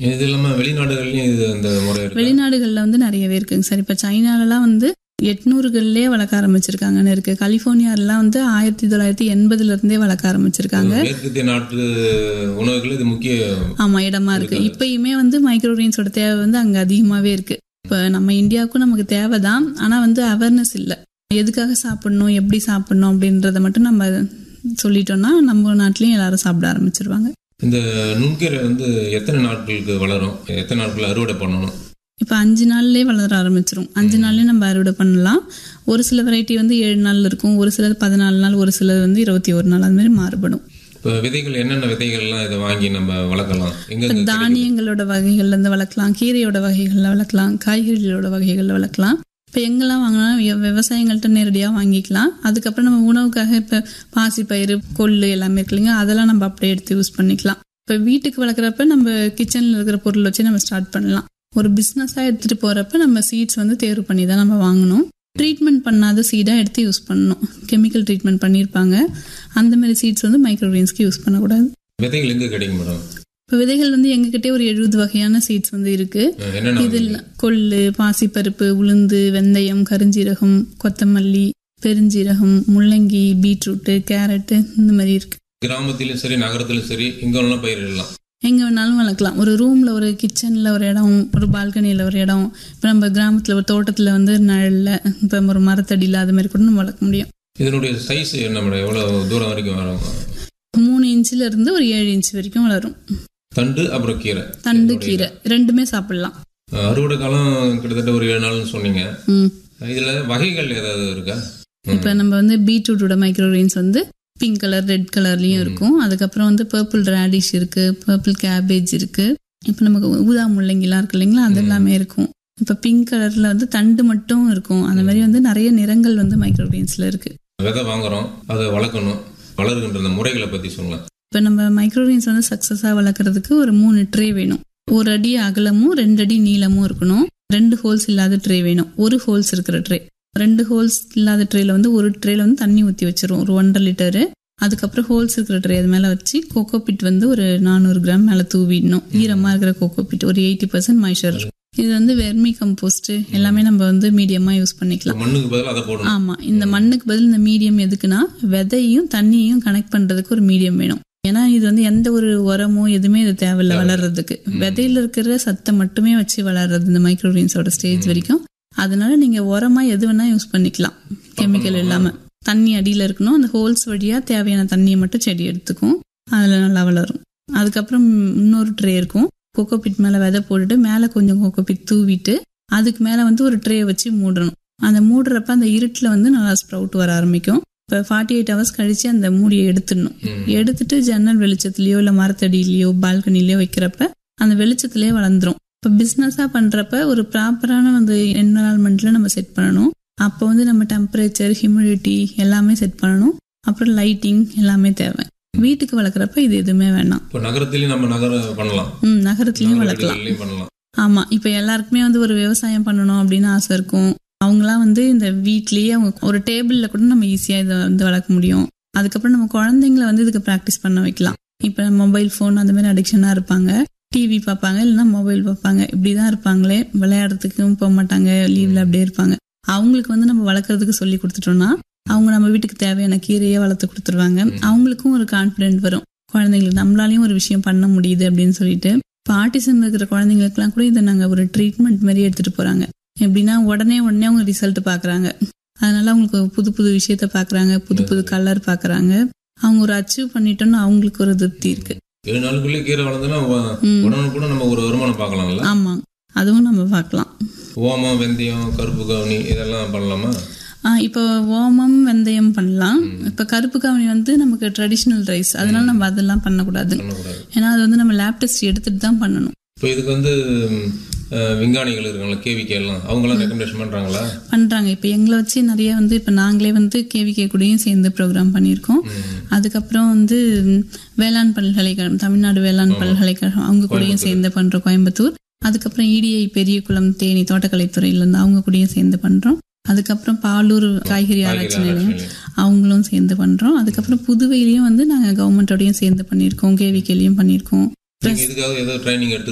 இது இல்லாமல் வெளிநாடுகள்லையும் இது அந்த முறை இருக்கு வெளிநாடுகளில் வந்து நிறையவே இருக்குங்க சார் இப்போ சைனாலலாம் வந்து எட்நூறுகள்லேயே வளர்க்க ஆரம்பிச்சிருக்காங்கன்னு இருக்கு கலிஃபோர்னியாலாம் வந்து ஆயிரத்தி தொள்ளாயிரத்தி எண்பதுல இருந்தே வளர்க்க ஆரம்பிச்சிருக்காங்க மேற்கத்திய நாட்டு உணவுகள் இது முக்கிய ஆமா இடமா இருக்கு இப்பயுமே வந்து மைக்ரோகிரீன்ஸோட தேவை வந்து அங்க அதிகமாவே இருக்கு இப்போ நம்ம இந்தியாவுக்கும் நமக்கு தேவைதான் ஆனா வந்து அவேர்னஸ் இல்லை எதுக்காக சாப்பிடணும் எப்படி சாப்பிடணும் அப்படின்றத மட்டும் நம்ம சொல்லிட்டோம்னா நம்ம நாட்டிலயும் எல்லாரும் சாப்பிட ஆரம்பிச்சிருவாங்க இந்த நுண்கீரை வந்து எத்தனை நாட்களுக்கு வளரும் எத்தனை நாட்கள் அறுவடை பண்ணணும் இப்போ அஞ்சு நாள்லயே வளர ஆரம்பிச்சிரும் அஞ்சு நாள்லயே நம்ம அறுவடை பண்ணலாம் ஒரு சில வெரைட்டி வந்து ஏழு நாள் இருக்கும் ஒரு சிலது பதினாலு நாள் ஒரு சிலது வந்து இருபத்தி ஒரு நாள் அந்த மாதிரி மாறுபடும் இப்போ விதைகள் என்னென்ன விதைகள்லாம் இதை வாங்கி நம்ம வளர்க்கலாம் எங்க தானியங்களோட வகைகள்ல இருந்து வளர்க்கலாம் கீரையோட வகைகள்ல வளர்க்கலாம் காய்கறிகளோட வகைகள்ல வளர்க்கலாம் இப்போ எங்கெல்லாம் வாங்கினா விவசாயிகள்கிட்ட நேரடியாக வாங்கிக்கலாம் அதுக்கப்புறம் நம்ம உணவுக்காக இப்போ பாசிப்பயிறு கொள்ளு எல்லாமே இருக்கு இல்லைங்க அதெல்லாம் நம்ம அப்படியே எடுத்து யூஸ் பண்ணிக்கலாம் இப்போ வீட்டுக்கு வளர்க்குறப்ப நம்ம கிச்சனில் இருக்கிற பொருள் வச்சு நம்ம ஸ்டார்ட் பண்ணலாம் ஒரு பிஸ்னஸாக எடுத்துகிட்டு போகிறப்ப நம்ம சீட்ஸ் வந்து தேர்வு பண்ணி தான் நம்ம வாங்கணும் ட்ரீட்மெண்ட் பண்ணாத சீடாக எடுத்து யூஸ் பண்ணணும் கெமிக்கல் ட்ரீட்மெண்ட் பண்ணியிருப்பாங்க அந்த மாதிரி சீட்ஸ் வந்து மைக்ரோகிரீன்ஸ்க்கு யூஸ் பண்ணக்கூடாது விதைகள் எங்க கிடைக்கும் மேடம் இப்போ விதைகள் வந்து எங்ககிட்டே ஒரு எழுபது வகையான சீட்ஸ் வந்து இருக்கு என்னென்ன இதில் கொள்ளு பாசிப்பருப்பு உளுந்து வெந்தயம் கருஞ்சீரகம் கொத்தமல்லி பெருஞ்சீரகம் முள்ளங்கி பீட்ரூட்டு கேரட்டு இந்த மாதிரி இருக்கு கிராமத்திலும் சரி நகரத்திலும் சரி எங்கெல்லாம் பயிரிடலாம் எங்க வேணாலும் வளர்க்கலாம் ஒரு ரூம்ல ஒரு கிச்சன்ல ஒரு இடம் ஒரு பால்கனியில ஒரு இடம் இப்போ நம்ம கிராமத்துல ஒரு தோட்டத்துல வந்து நிழல்ல இப்போ ஒரு மரத்தடியில அது மாதிரி கூட நம்ம வளர்க்க முடியும் இதனுடைய சைஸ் என்ன மேடம் எவ்வளவு தூரம் வரைக்கும் வரும் மூணு இன்ச்சுல இருந்து ஒரு ஏழு இன்ச் வரைக்கும் வளரும் தண்டு அப்புறம் கீரை தண்டு கீரை ரெண்டுமே சாப்பிடலாம் அறுவடை காலம் கிட்டத்தட்ட ஒரு ஏழு நாள்னு சொன்னீங்க ம் இதுல வகைகள் ஏதாவது இருக்கா இப்போ நம்ம வந்து பீட்ரூட்டோட மைக்ரோகிரீன்ஸ் வந்து பிங்க் கலர் ரெட் கலர்லயும் இருக்கும் அதுக்கப்புறம் வந்து பர்பிள் ரேடிஷ் இருக்கு பர்பிள் கேபேஜ் இருக்கு இப்போ நமக்கு ஊதா முள்ளங்கிலாம் இருக்கு இல்லைங்களா அது எல்லாமே இருக்கும் இப்போ பிங்க் கலர்ல வந்து தண்டு மட்டும் இருக்கும் அந்த மாதிரி வந்து நிறைய நிறங்கள் வந்து மைக்ரோகிரீன்ஸ்ல இருக்கு விதை வாங்குறோம் அதை வளர்க்கணும் வளர்கின்ற அந்த முறைகளை பத்தி சொல்லலாம் இப்போ நம்ம மைக்ரோகிரீன்ஸ் வந்து சக்ஸஸாக வளர்க்குறதுக்கு ஒரு மூணு ட்ரே வேணும் ஒரு அடி அகலமும் ரெண்டு அடி நீளமும் இருக்கணும் ரெண்டு ஹோல்ஸ் இல்லாத ட்ரே வேணும் ஒரு ஹோல்ஸ் இருக்கிற ட்ரே ரெண்டு ஹோல்ஸ் இல்லாத ட்ரேல வந்து ஒரு ட்ரேல வந்து தண்ணி ஊற்றி வச்சிரும் ஒரு ஒன்றரை லிட்டரு அதுக்கப்புறம் ஹோல்ஸ் இருக்கிற ட்ரே அது மேலே வச்சு கோகோ பிட் வந்து ஒரு நானூறு கிராம் மேலே தூவிடணும் ஈரமாக இருக்கிற கோகோ பிட் ஒரு எயிட்டி பர்சன்ட் மாய்ச்சர் இது வந்து வெர்மி கம்போஸ்ட் எல்லாமே நம்ம வந்து மீடியமாக யூஸ் பண்ணிக்கலாம் மண்ணுக்கு பதிலா அதை போடணும் ஆமா இந்த மண்ணுக்கு பதில் இந்த மீடியம் எதுக்குன்னா விதையும் தண்ணியையும் கனெக்ட் பண்றதுக்கு ஒரு மீடியம் வேணும் ஏன்னா இது வந்து எந்த ஒரு உரமோ எதுவுமே இது தேவையில்ல வளர்றதுக்கு விதையில இருக்கிற சத்தை மட்டுமே வச்சு வளர்றது இந்த மைக்ரோகிரீன்ஸோட ஸ்டேஜ் வரைக்கும் அதனால நீங்க உரமா எது வேணா யூஸ் பண்ணிக்கலாம் கெமிக்கல் இல்லாம தண்ணி அடியில இருக்கணும் அந்த ஹோல்ஸ் வழியா தேவையான தண்ணியை மட்டும் செடி எடுத்துக்கும் அதுல நல்லா வளரும் அதுக்கப்புறம் இன்னொரு ட்ரே இருக்கும் கோகோ பிட் மேல விதை போட்டுட்டு மேல கொஞ்சம் கோகோ பிட் தூவிட்டு அதுக்கு மேல வந்து ஒரு ட்ரே வச்சு மூடணும் அந்த மூடுறப்ப அந்த இருட்டுல வந்து நல்லா ஸ்ப்ரவுட் வர ஆரம்பிக்கும் இப்போ ஃபார்ட்டி எயிட் ஹவர்ஸ் கழிச்சு அந்த மூடியை எடுத்துடணும் எடுத்துட்டு ஜன்னல் வெளிச்சத்துலயோ இல்ல மரத்தடியிலயோ பால்கனிலயோ வைக்கிறப்ப அந்த வெளிச்சத்திலேயே வளர்ந்துரும் இப்போ பிஸ்னஸாக பண்ணுறப்ப ஒரு ப்ராப்பரான வந்து என்வரான்மெண்ட்ல நம்ம செட் பண்ணணும் அப்போ வந்து நம்ம டெம்பரேச்சர் ஹியூமிடிட்டி எல்லாமே செட் பண்ணணும் அப்புறம் லைட்டிங் எல்லாமே தேவை வீட்டுக்கு வளர்க்குறப்ப இது எதுவுமே வேணாம் இப்போ நகரத்திலயும் நம்ம நகர பண்ணலாம் ம் நகரத்துலயும் வளர்க்கலாம் வீடுகள்லயும் பண்ணலாம் ஆமா இப்ப எல்லாருக்குமே வந்து ஒரு விவசாயம் பண்ணணும் அப்படின்னு ஆசை இருக்கும் அவங்களாம் வந்து இந்த வீட்லயே அவங்க ஒரு டேபிள்ல கூட நம்ம ஈஸியா இதை வந்து வளர்க்க முடியும் அதுக்கப்புறம் நம்ம குழந்தைங்களை வந்து இதுக்கு ப்ராக்டிஸ் பண்ண வைக்கலாம் இப்ப மொபைல் ஃபோன் அந்த மாதிரி அடிக்ஷனா இருப்பாங்க டிவி பார்ப்பாங்க இல்லைன்னா மொபைல் பார்ப்பாங்க இப்படிதான் இருப்பாங்களே விளையாடுறதுக்கும் போக மாட்டாங்க லீவ்ல அப்படியே இருப்பாங்க அவங்களுக்கு வந்து நம்ம வளர்க்குறதுக்கு சொல்லி கொடுத்துட்டோம்னா அவங்க நம்ம வீட்டுக்கு தேவையான கீரையை வளர்த்து கொடுத்துருவாங்க அவங்களுக்கும் ஒரு கான்ஃபிடென்ட் வரும் குழந்தைங்களுக்கு நம்மளாலையும் ஒரு விஷயம் பண்ண முடியுது அப்படின்னு சொல்லிட்டு இப்போ ஆட்டிசம் இருக்கிற குழந்தைங்களுக்குலாம் கூட இதை நாங்கள் ஒரு ட்ரீட்மெண்ட் மாதிரி எடுத்துட்டு போறாங்க எப்படின்னா உடனே உடனே அவங்க ரிசல்ட் பார்க்குறாங்க அதனால அவங்களுக்கு புது புது விஷயத்த பார்க்குறாங்க புது புது கலர் பார்க்குறாங்க அவங்க ஒரு அச்சீவ் பண்ணிட்டோம்னு அவங்களுக்கு ஒரு திருப்தி இருக்கு ஏழு நாளுக்குள்ளே கீரை வளர்ந்ததுன்னா உ- உடனே கூட நம்ம ஒரு வருமானம் பார்க்கலாம்ல ஆமா அதுவும் நம்ம பார்க்கலாம் ஓமம் வெந்தயம் கருப்பு கவுனி இதெல்லாம் பண்ணலாமா ஆ, இப்போ ஓமம் வெந்தயம் பண்ணலாம் இப்போ கருப்பு கவனி வந்து நமக்கு ட்ரெடிஷ்னல் ரைஸ் அதனால நம்ம அதெல்லாம் பண்ணக்கூடாது பண்ணக்கூடாது ஏன்னா அது வந்து நம்ம லேப் டெஸ்ட் எடுத்துட்டு தான் பண்ணணும் இப்போ இதுக்கு வந்து ம், அஹ், விஞ்ஞானிகள் இருக்காங்களா கேவிகே எல்லாம் அவங்களாம் ரெக்கமெண்டேஷன் பண்றாங்களா பண்றாங்க இப்போ எங்களை வச்சு நிறைய வந்து இப்போ நாங்களே வந்து கேவிகே கூடயும் சேர்ந்து ப்ரோக்ராம் பண்ணியிருக்கோம் அதுக்கப்புறம் வந்து ம், வேளாண் பல்கலைக்கழகம் தமிழ்நாடு வேளாண் பல்கலைக்கழகம் அவங்க கூடயும் சேர்ந்து பண்றோம் கோயம்புத்தூர் அதுக்கப்புறம் இடிஐ பெரியகுளம் தேனி தோட்டக்கலைத்துறையில இருந்து அவங்க கூடயும் சேர்ந்து பண்றோம் அதுக்கப்புறம் பாலூர் காய்கறி ஆராய்ச்சி நிலையம் அவங்களும் சேர்ந்து பண்றோம் அதுக்கப்புறம் புதுவையிலயும் வந்து நாங்க கவர்மெண்டோடயும் சேர்ந்து பண்ணியிருக்கோம் கேவிகேலையும் பண்ணியிருக்கோம் நீங்க இதுக்காக ஏதோ ட்ரைனிங் எடுத்து